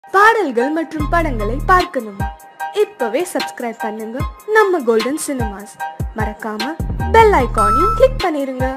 பாடல்கள் மற்றும் படங்களை பார்க்கணுமா இப்பவே சப்ஸ்கிரைப் பண்ணுங்க நம்ம கோல்டன் சினிமாஸ் மறக்காம பெல் ஐகானையும் கிளிக் பண்ணிருங்க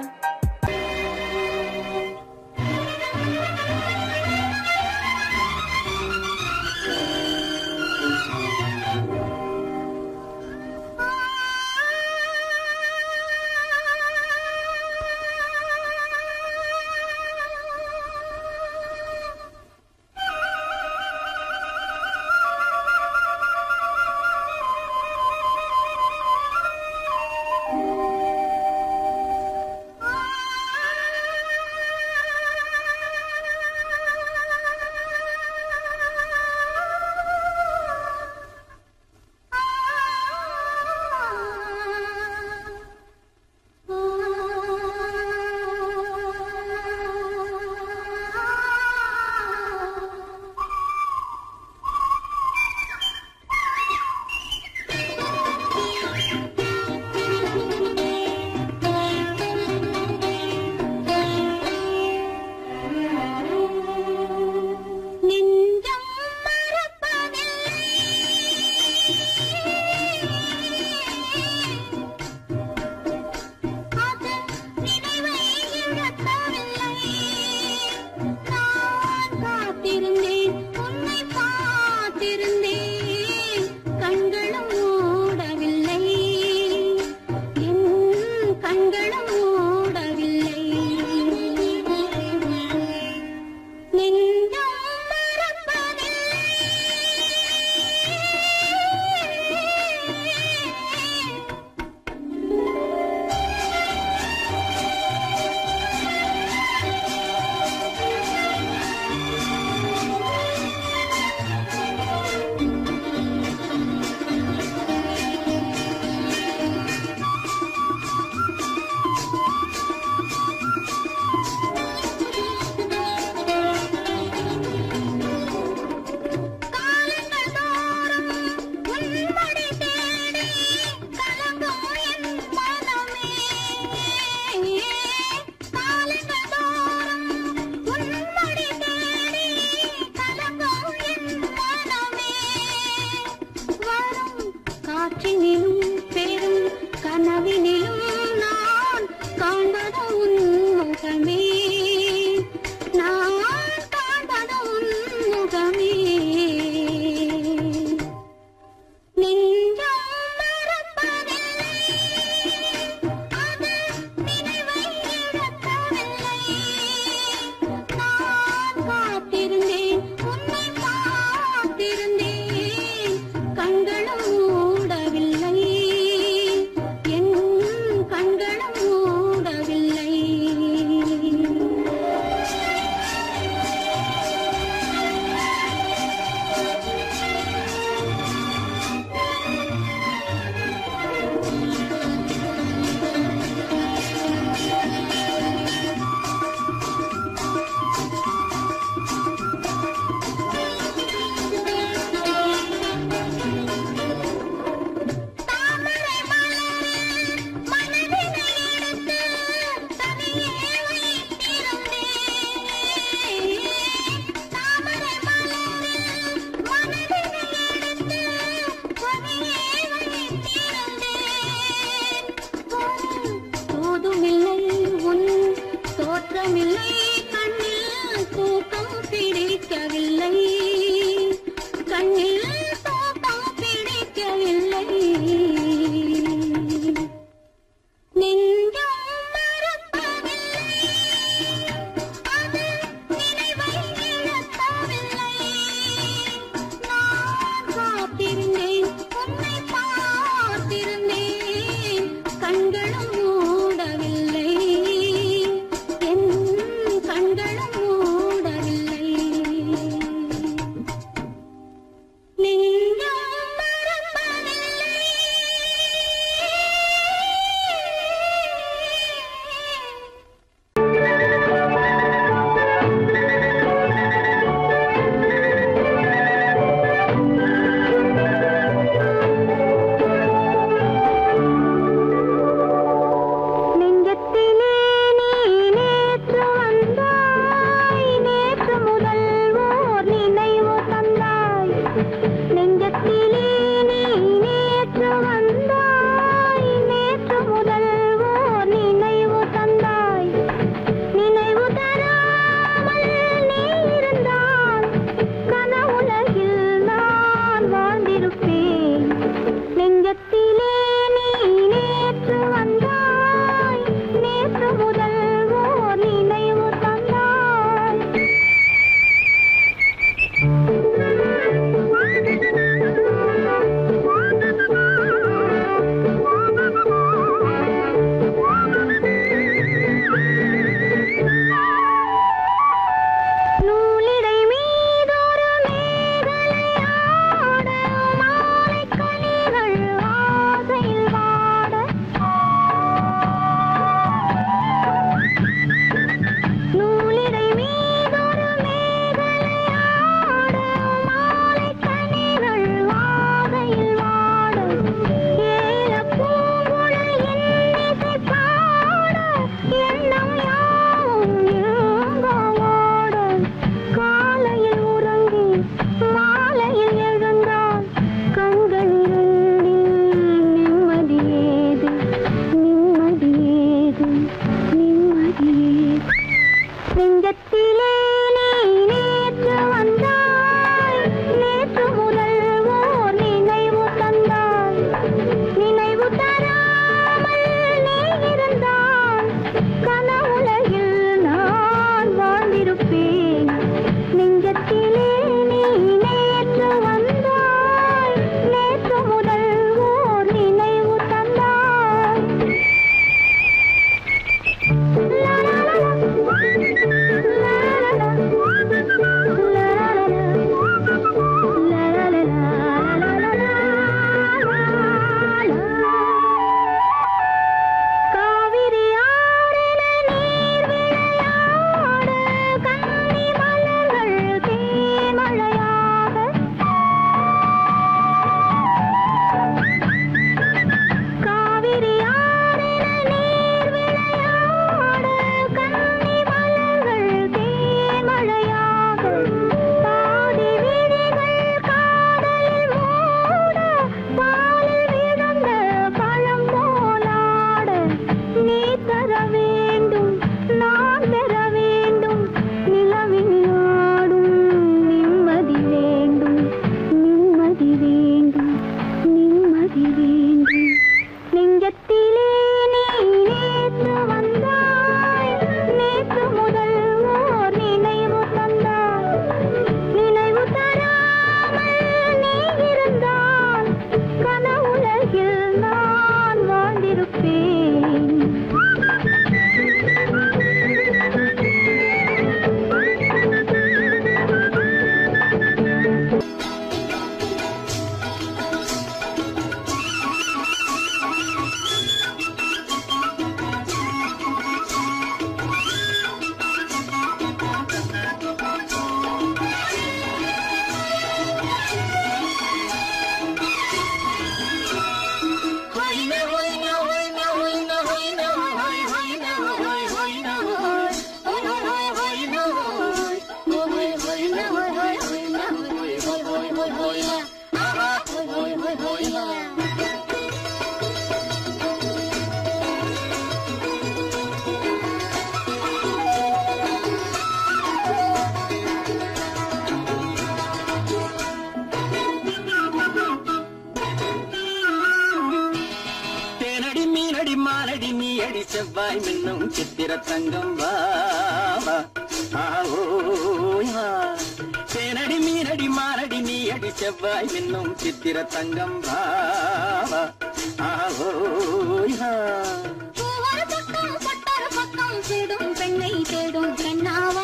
அடி செவ்வாய் மின்னும் சித்திர தங்கம் வா வா. ஆவோய் வா. தேனடி மீனடி மாரடி நீ அடி செவ்வாய் மின்னும் சித்திர தங்கம் வா வா. ஆவோய் வா. பூவொரு பக்கம் பொட்டொரு பக்கம் தேடும் பெண்ணை தேடும் கண்ணாவா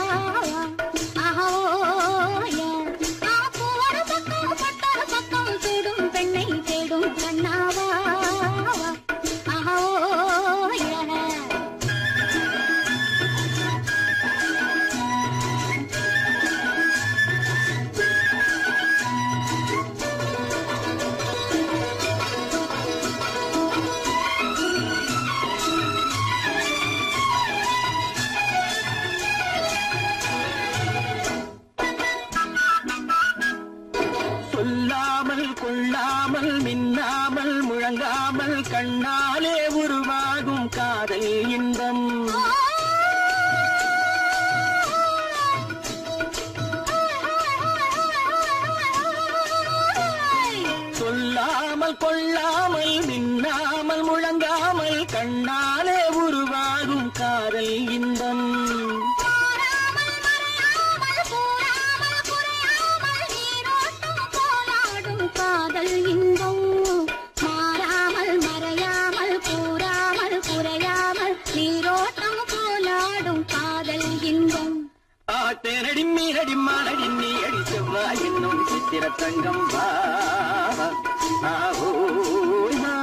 ஆஹோய. ஆ, பூவொரு பக்கம் பொட்டொரு பக்கம் தேடும் பெண்ணை தேடும் கண்ணாவா ஆஹோய. சொல்லாமல் கொள்ளாமல் மின்னாமல் முழங்காமல் கண்ணாலே உருவாகும் காதல் இன்பம் சொல்லாமல் கொள்ளாமல் மின்னாமல் முழங்காமல் கண்ணாலே உருவாகும் காதல் இன்பம் மாறாமல் மறையாமல் கூறாமல் குறையாமல் நீரோட்டம் போலாடும் காதல் இன்பம் மாறாமல் மறையாமல் கூறாமல் குறையாமல் நீரோட்டம் போலாடும் காதல் இன்பம் ஆட்டேனடி மீனடி மானடி நீ அடி செவ்வாய் என்னும் சித்திர தங்கம் வா ஆவோய் வா.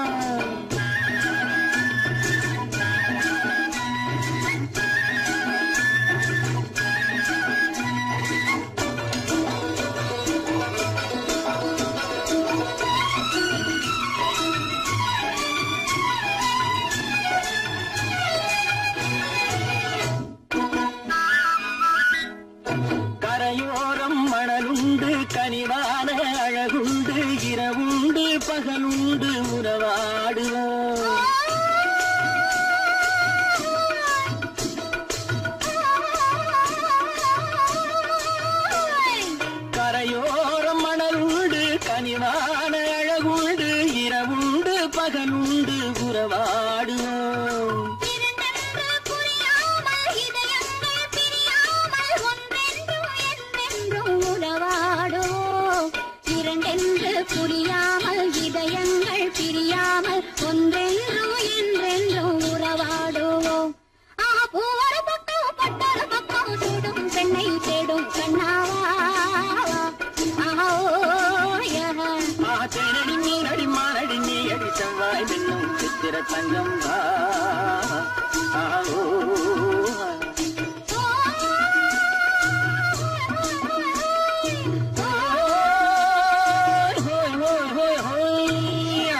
கரையோரம் மணலுண்டு கனிவான அழகுண்டு இரவுண்டு பகலுண்டு உறவாடுவோம் கரையோரம் மணலுண்டு கனிவான அழகுண்டு இரவுண்டு பகலுண்டு உறவாடுவோம் இரண்டென்று புரியாமல் இதயங்கள் பிரியாமல் ஒன்றென்றும் என்றென்றும் உறவாடுவோம் இரண்டென்று புரியாமல் இதயங்கள் பிரியாமல் ஒன்றென்றும் என்றென்றும் உறவாடுவோம் ஆ பூவொரு பக்கம் பட்டொரு பக்கம் சூடும் பெண்ணை தேடும் கண்ணாவா ஆஹோய ஆத்தேனடி மீனடி மானடி நீ அடி செவ்வாய் மின்னும் சித்திர தங்கம் வா ஆவோ. ஹோய், ஹோய், ஹோய், ஹோய்யா.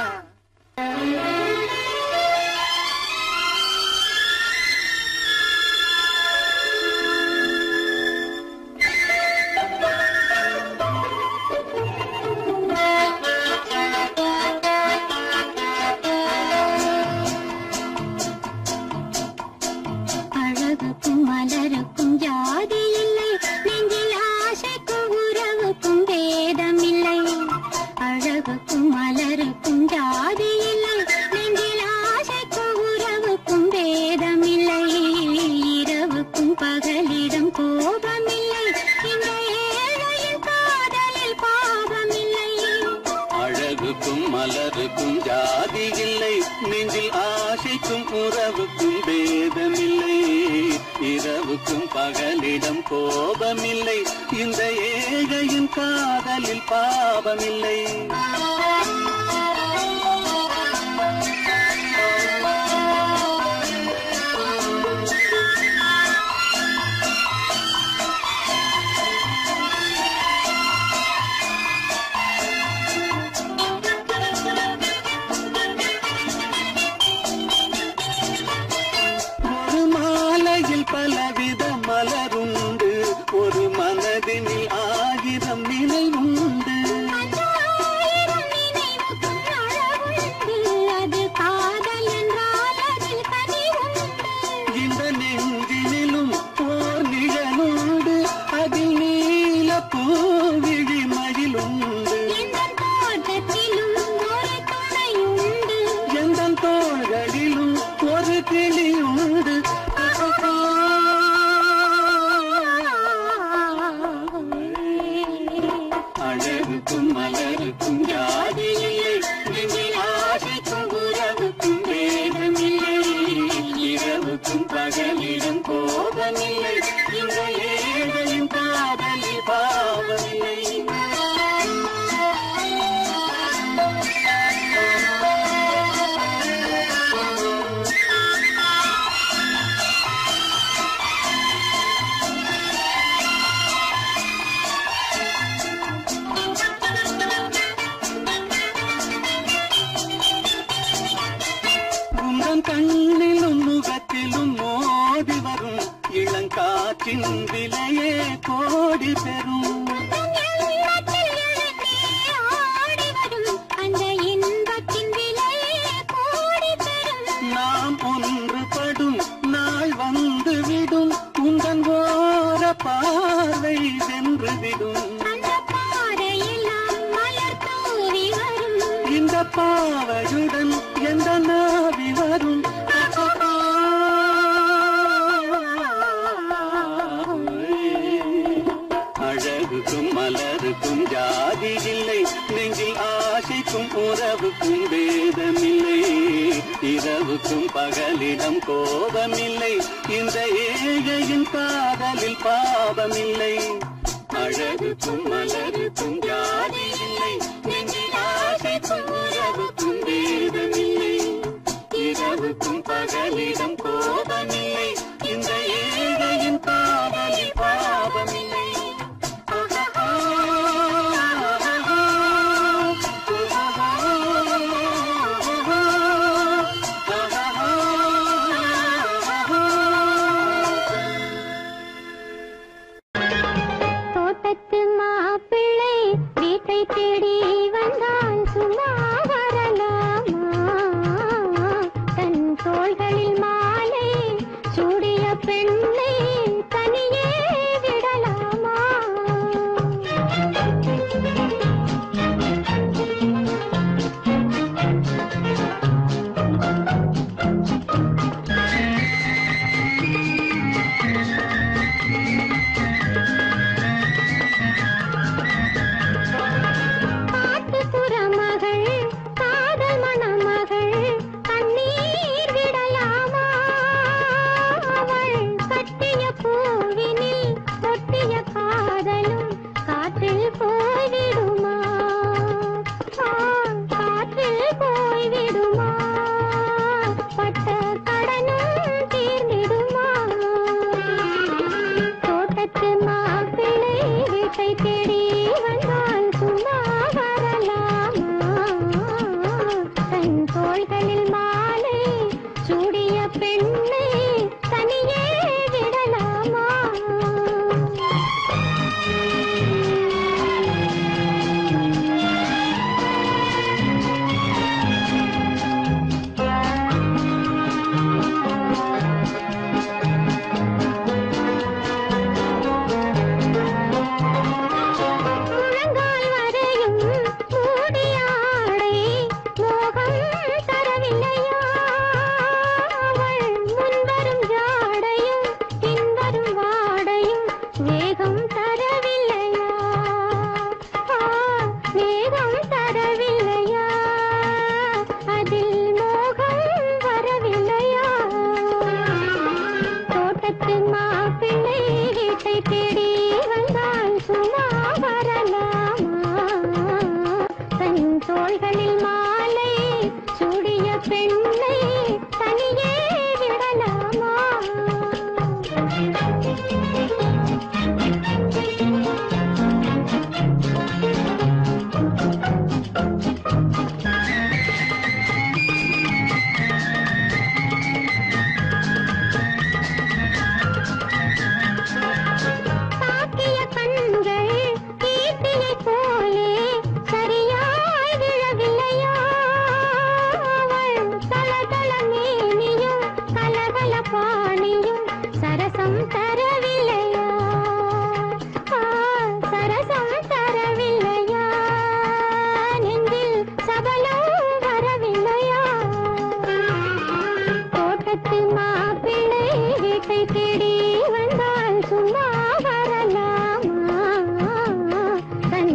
அழகுக்கும் மலருக்கும் ஜாதி இல்லை நெஞ்சில் ஆசைக்கும் உறவுக்கும் வேதம் இல்லை அழகுக்கும் மலருக்கும் ஜாதி இல்லை நெஞ்சில் ஆசைக்கும் உறவுக்கும் வேதம் இல்லை இரவுக்கும் பகலிடம் கோபமில்லை இந்த ஏழையின் காதலில் பாவமில்லை அழகுக்கும் மலருக்கும் ஜாதி இல்லை நெஞ்சில் ஆசைக்கும் உறவுக்கும் பேதமில்லை இரவுக்கும் பகலிடம் கோபமில்லை இந்த ஏழையின் காதலில் பாவமில்லை ஒரு மாலையில் பலவித மலருண்டு ஒரு மனதினில் ஆயிரம் நினைவுண்டு ஆயிரம் நினைவுக்கும் அழகுண்டு அது காதல் என்றால் அதில் கனிவுண்டு இந்த நெஞ்சினிலும் ஓர் நிழலுண்டு அதில் நீல பூவிழி மகிழுண்டு எந்தன் தோட்டத்திலும் ஒரு துணையுண்டு எந்த தோள்களிலும் ஒரு அழகுக்கும் மலருக்கும் ஜாதி இல்லை நெஞ்சில் ஆசைக்கும் உறவுக்கும் வேதமில்லை இரவுக்கும் பகலிடம் கோபமில்லை இந்த ஏழையின் காதலில் பாவமில்லை உந்தன் கண்ணிலும் முகத்திலும் மோதி வரும் இளங்காற்றின் விலையே கோடி பெறும் எண்ணத்தில் எழுந்தே ஆடி வரும் அந்த இன்பத்தின் விலையே கோடி பெறும் நாம் ஒன்றுபடும் நாள் வந்து விடும் உந்தன் ஓர பார்வை சென்று விடும் அந்த பாறையெல்லாம் மலர் தூவி வரும் இந்த பாவையுடன் எந்த நாவி வரும் அழகுக்கும் மலருக்கும் ஜாதி இல்லை நெஞ்சில் ஆசைக்கும் உறவுக்கும் வேதமில்லை இரவுக்கும் பகலிடம் கோபமில்லை இந்த ஏழையின் காதலில் பாவமில்லை அழகுக்கும் மலருக்கும் ஜாதி இல்லை நெஞ்சில் ஆசைக்கும் உறவுக்கும் வேதமில்லை இரவுக்கும் பகலிடம் கோபமில்லை இந்த ஏழையின் காதலில் பாவமில்லை தோட்டத்து மாப்பிள்ளை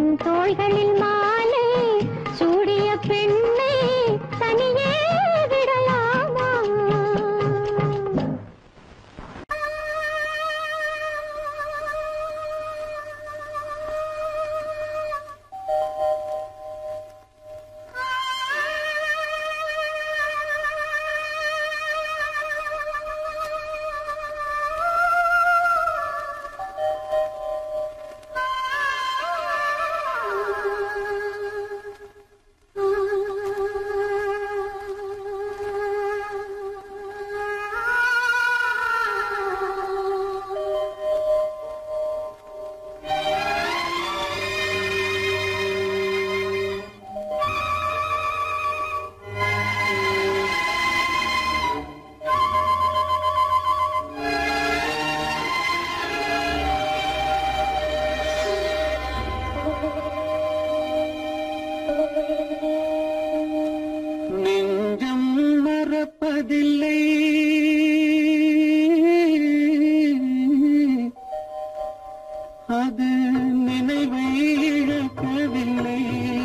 உன் தோள்களில் மாலை சூடிய பெண்ணை தனியே விடலாமா நெஞ்சம் மறப்பதில்லை அது நினைவை இழக்கவில்லை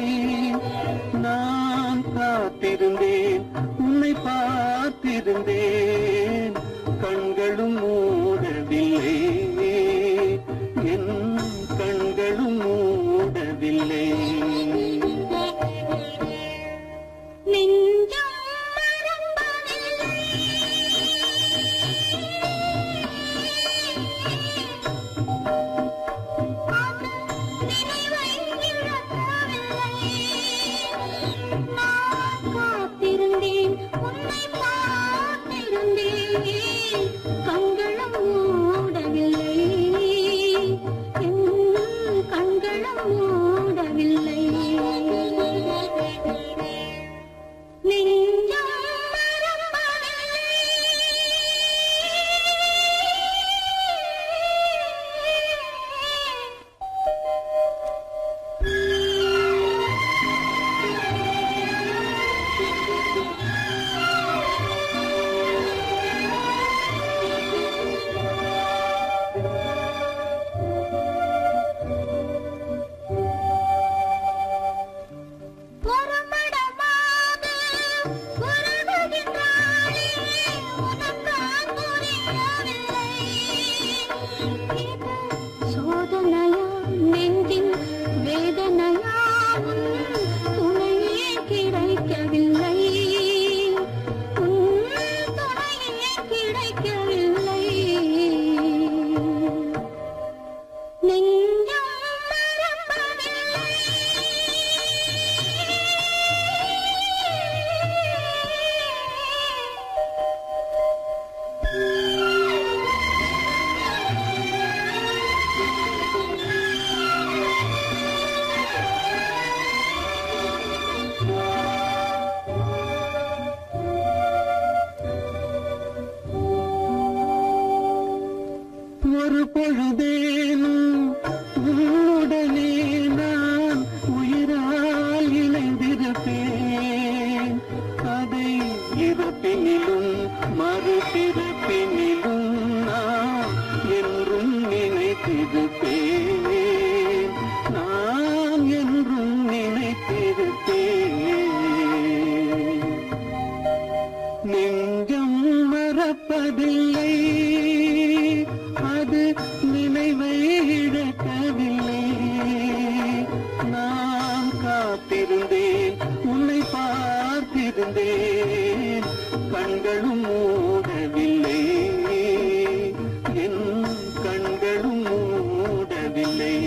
நான் காத்திருந்தேன் உன்னை பார்த்திருந்தேன் கண்களும் மூடவில்லை என் கண்களும் மூடவில்லை நெஞ்சம் மறப்பதில்லை அது நினைவை இழக்கவில்லை நான் காத்திருந்தேன் உன்னை பார்த்திருந்தேன் கண்களும் மூடவில்லை என் கண்களும் மூடவில்லை நெஞ்சம் புறமடமாக உருகுகின்றாளே, உனக்கான் புரியவில்லை. இது சோதனையா நெஞ்சின் வேதனையா உன் துணையே கிடைக்கவில்லை உன் துணையே கிடைக்கவில்லை நெஞ்சம் மறப்பதில்லை ஒரு பொழுதேனும் உன்னுடனே நான் உயிரால் இணைந்திருப்பேன் அதை இருப்பினிலும் மறுபிறப்பினிலும் நான் என்றும் நினைத்திருப்பேன் நான் என்றும் நினைத்திருப்பேன் நெஞ்சம் மறப்பதில்லை அது நினைவை இழக்கவில்லை நான் காத்திருந்தேன் உன்னை பார்த்திருந்தேன் கண்களும் மூடவில்லை என் கண்களும் மூடவில்லை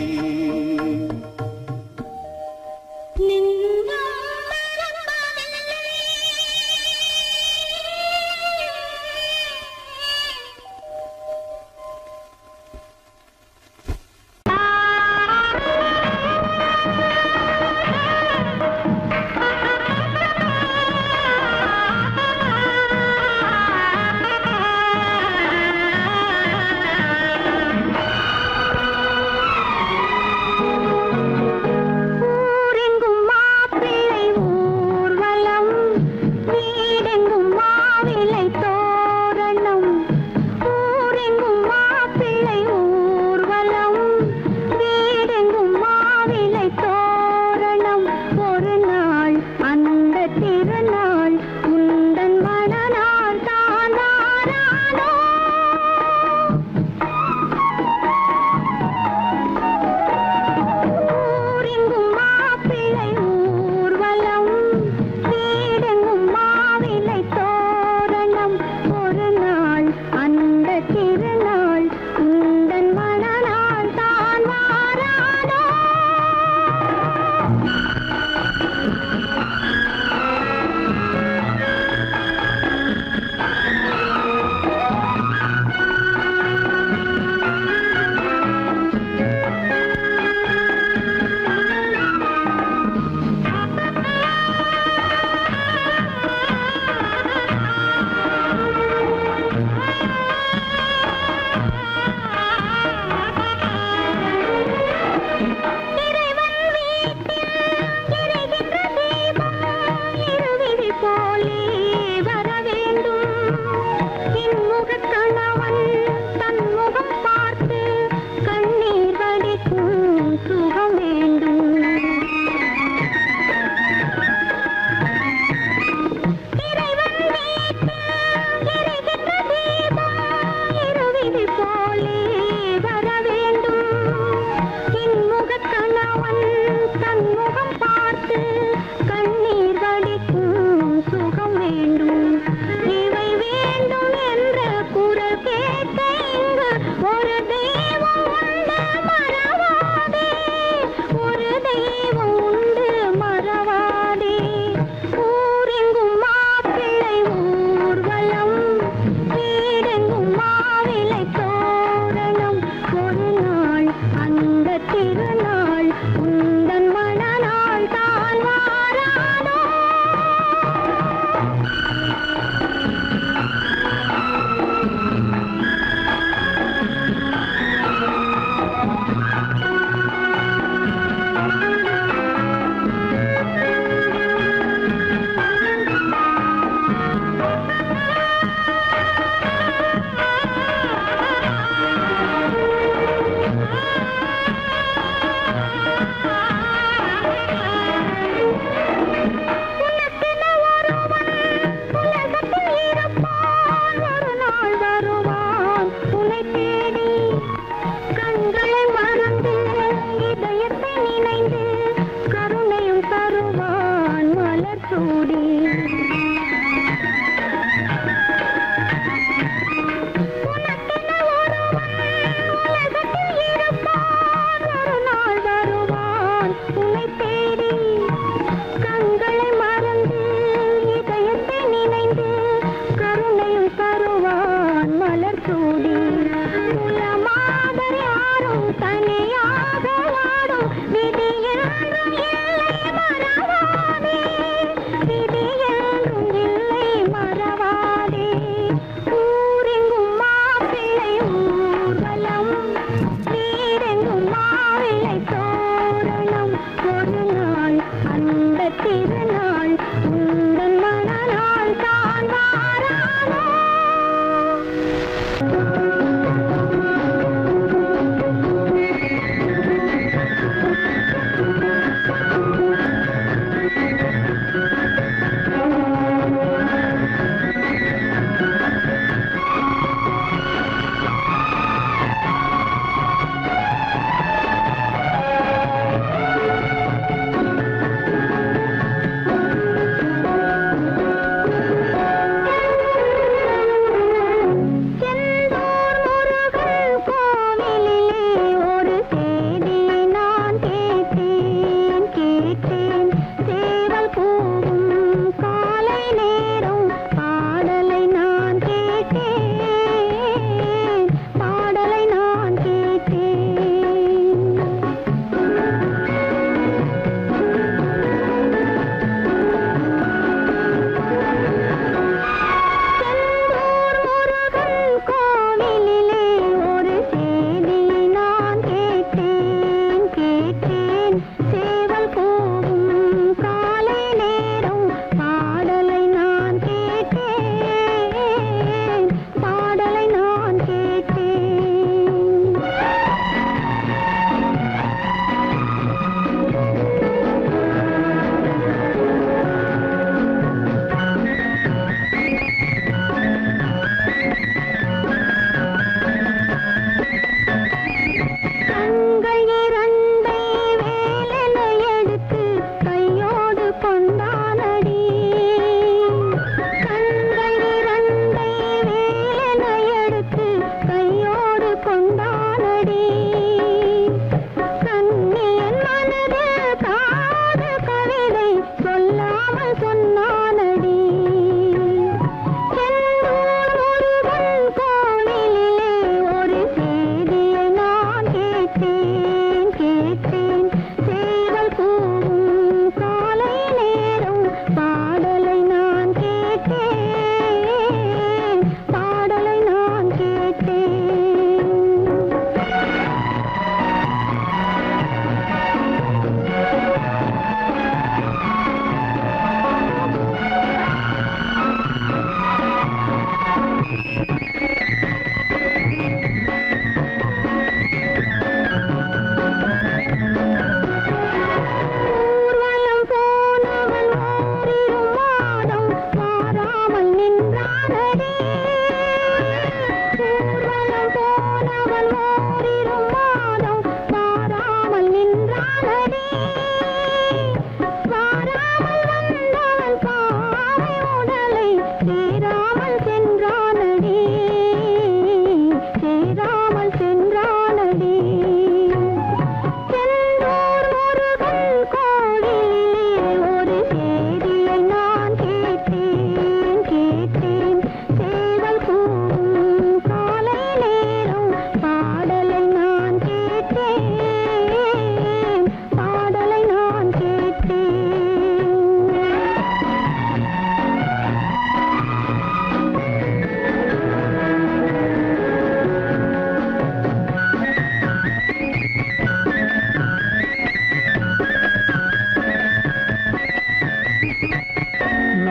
நெஞ்சம் மறப்பதில்லை ஆ இறைவன் வீட்டில்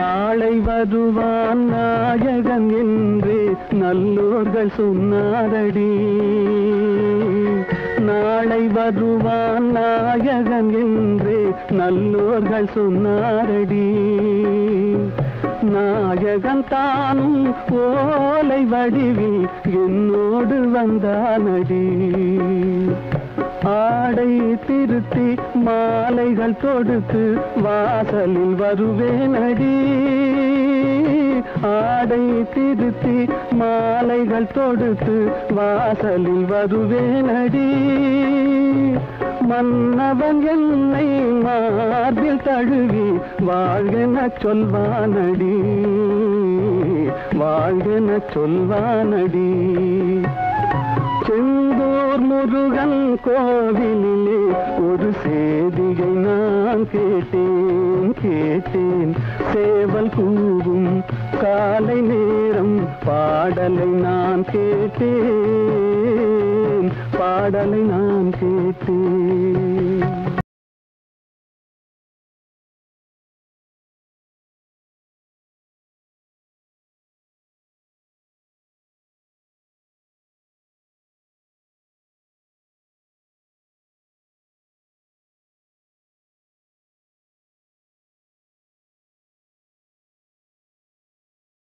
நாளை வருவான் நாயகன் என்று நல்லோர்கள் சொன்னாரடி நாளை வருவான் நாயகன் என்று நல்லோர்கள் சொன்னாரடி நாயகன் தானும் ஓலை வடிவில் என்னோடு வந்தானடி ஆடை திருத்தி மாலைகள் தொடுத்து வாசலில் வருவேனடி ஆடை திருத்தி மாலைகள் தொடுத்து வாசலில் வருவேனடி மன்னவன் என்னை மார்பில் தழுவி வாழ்கென சொல்வானடி வாழ்கென சொல்வானடி செந்தூர் முருகன் கோவிலிலே ஒரு சேதியை நான் கேட்டேன் கேட்டேன் சேவல் கூவும் காலை நேரம் பாடலை நான் கேட்டேன் பாடலை நான் கேட்டேன்